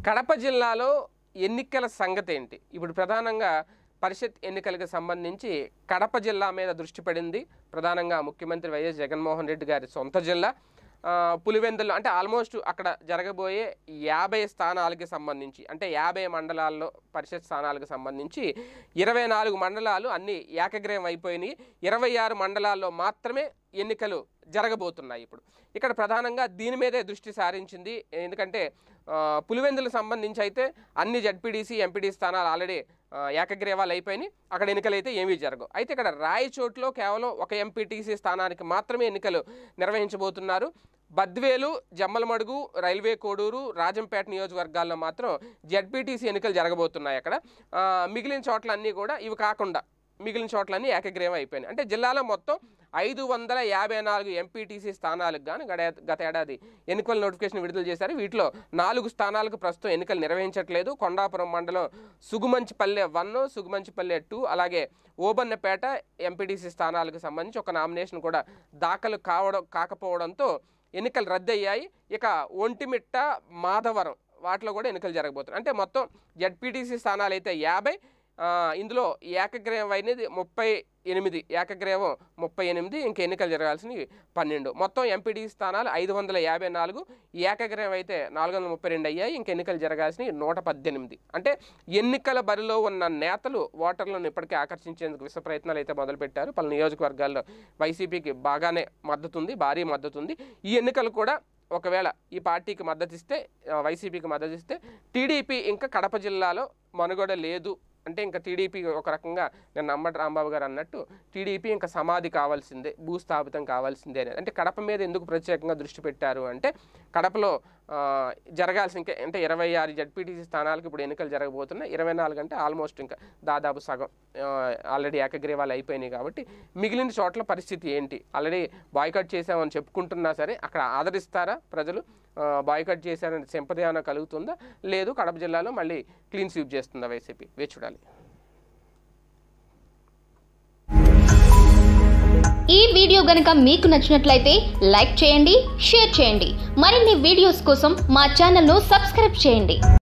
కడప జిల్లాలో ఎన్నికల సంగతి ఏంటి ఇప్పుడు ప్రధానంగా పరిషత్ ఎన్నికలకు సంబంధించి కడప జిల్లా మీద దృష్టి పడింది ప్రధానంగా ముఖ్యమంత్రి వైఎస్ జగన్మోహన్ రెడ్డి గారి సొంత జిల్లా ఆ, పులివెందులు అంటే ఆల్మోస్ట్ అక్కడ జరగబోయే యాభై స్థానాలకి సంబంధించి అంటే యాభై మండలాల్లో పరిషత్ స్థానాలకు సంబంధించి ఇరవై నాలుగు మండలాలు అన్ని ఏకగ్రహం అయిపోయినాయి ఇరవై ఆరు మండలాల్లో మాత్రమే ఎన్నికలు జరగబోతున్నాయి ఇప్పుడు ఇక్కడ ప్రధానంగా దీని మీదే దృష్టి సారించింది ఎందుకంటే ఆ, పులివెందులకు సంబంధించి అయితే అన్ని జడ్పీడీసీ ఎంపీడీ స్థానాలు ఆల్రెడీ ఆ, ఏకగ్రీవాలు అయిపోయినాయి అక్కడ ఎన్నికలు అయితే ఏమీ జరగవు అయితే ఇక్కడ రాయచోట్లో కేవలం ఒక ఎంపీటీసీ స్థానానికి మాత్రమే ఎన్నికలు నిర్వహించబోతున్నారు బద్వేలు జమ్మలమడుగు రైల్వే కోడూరు రాజంపేట నియోజకవర్గాల్లో మాత్రం జడ్పీటీసీ ఎన్నికలు జరగబోతున్నాయి అక్కడ ఆ, మిగిలిన చోట్లన్నీ కూడా ఇవి కాకుండా మిగిలిన చోట్లన్నీ ఏకగ్రీవం అయిపోయినాయి అంటే జిల్లాలో మొత్తం ఐదు వందల యాభై నాలుగు ఎంపీటీసీ స్థానాలకు గాను గడ గత ఏడాది ఎన్నికల నోటిఫికేషన్ విడుదల చేశారు వీటిలో నాలుగు స్థానాలకు ప్రస్తుతం ఎన్నికలు నిర్వహించట్లేదు కొండాపురం మండలం సుగుమంచిపల్లె వన్ సుగుమంచిపల్లె టూ అలాగే ఓబన్నపేట ఎంపీటీసీ స్థానాలకు సంబంధించి ఒక నామినేషన్ కూడా దాఖలు కావడం కాకపోవడంతో ఎన్నికలు రద్దయ్యాయి ఇక ఒంటిమిట్ట మాధవరం వాటిలో కూడా ఎన్నికలు జరగబోతున్నాయి అంటే మొత్తం జడ్పీటీసీ స్థానాలు అయితే యాభై ఆ, ఇందులో ఏకగ్రీవం అయినది ముప్పై ఎనిమిది ఏకగ్రీవం ముప్పై ఎనిమిది ఇంక ఎన్నికలు జరగాల్సినవి పన్నెండు మొత్తం ఎంపీడీ స్థానాలు ఐదు వందల యాభై నాలుగు ఏకగ్రీవం అయితే నాలుగు వందల ముప్పై రెండు అయ్యాయి ఇంక ఎన్నికలు జరగాల్సినవి నూట పద్దెనిమిది అంటే ఎన్నికల బరిలో ఉన్న నేతలు ఓటర్లను ఇప్పటికే ఆకర్షించేందుకు విశ్వ ప్రయత్నాలు అయితే మొదలుపెట్టారు పలు నియోజకవర్గాల్లో వైసీపీకి బాగానే మద్దతు ఉంది భారీ మద్దతు ఉంది ఈ ఎన్నికలు కూడా ఒకవేళ ఈ పార్టీకి మద్దతు ఇస్తే ఆ, వైసీపీకి మద్దతు ఇస్తే టీడీపీ ఇంకా కడప జిల్లాలో మనుగడ లేదు అంటే ఇంకా టీడీపీ ఒక రకంగా నేను నమ్మటి రాంబాబు గారు అన్నట్టు టీడీపీ ఇంకా సమాధి కావాల్సిందే భూస్థాపితం కావాల్సిందే అనేది అంటే కడప మీద ఎందుకు ప్రత్యేకంగా దృష్టి పెట్టారు అంటే కడపలో ఆ, జరగాల్సిన ఇంకా అంటే ఇరవై ఆరు జడ్పీటీసీ స్థానాలకు ఇప్పుడు ఎన్నికలు జరగబోతున్నాయి ఇరవై నాలుగు అంటే ఆల్మోస్ట్ ఇంకా దాదాపు సగం ఆల్రెడీ ఏకగ్రీవాలు అయిపోయినాయి కాబట్టి మిగిలిన చోట్ల పరిస్థితి ఏంటి ఆల్రెడీ బాయ్కట్ చేసామని చెప్పుకుంటున్నా సరే అక్కడ ఆదరిస్తారా ప్రజలు బాయ్కట్ చేశారని సింపతి ఏమైనా కలుగుతుందా లేదు కడప జిల్లాలో మళ్ళీ క్లీన్ స్వీప్ చేస్తుందా వైసీపీ వేచి చూడాలి ఈ వీడియో గనుక మీకు నచ్చినట్లయితే లైక్ చేయండి షేర్ చేయండి మరిన్ని వీడియోస్ కోసం మా ఛానల్ను సబ్స్క్రైబ్ చేయండి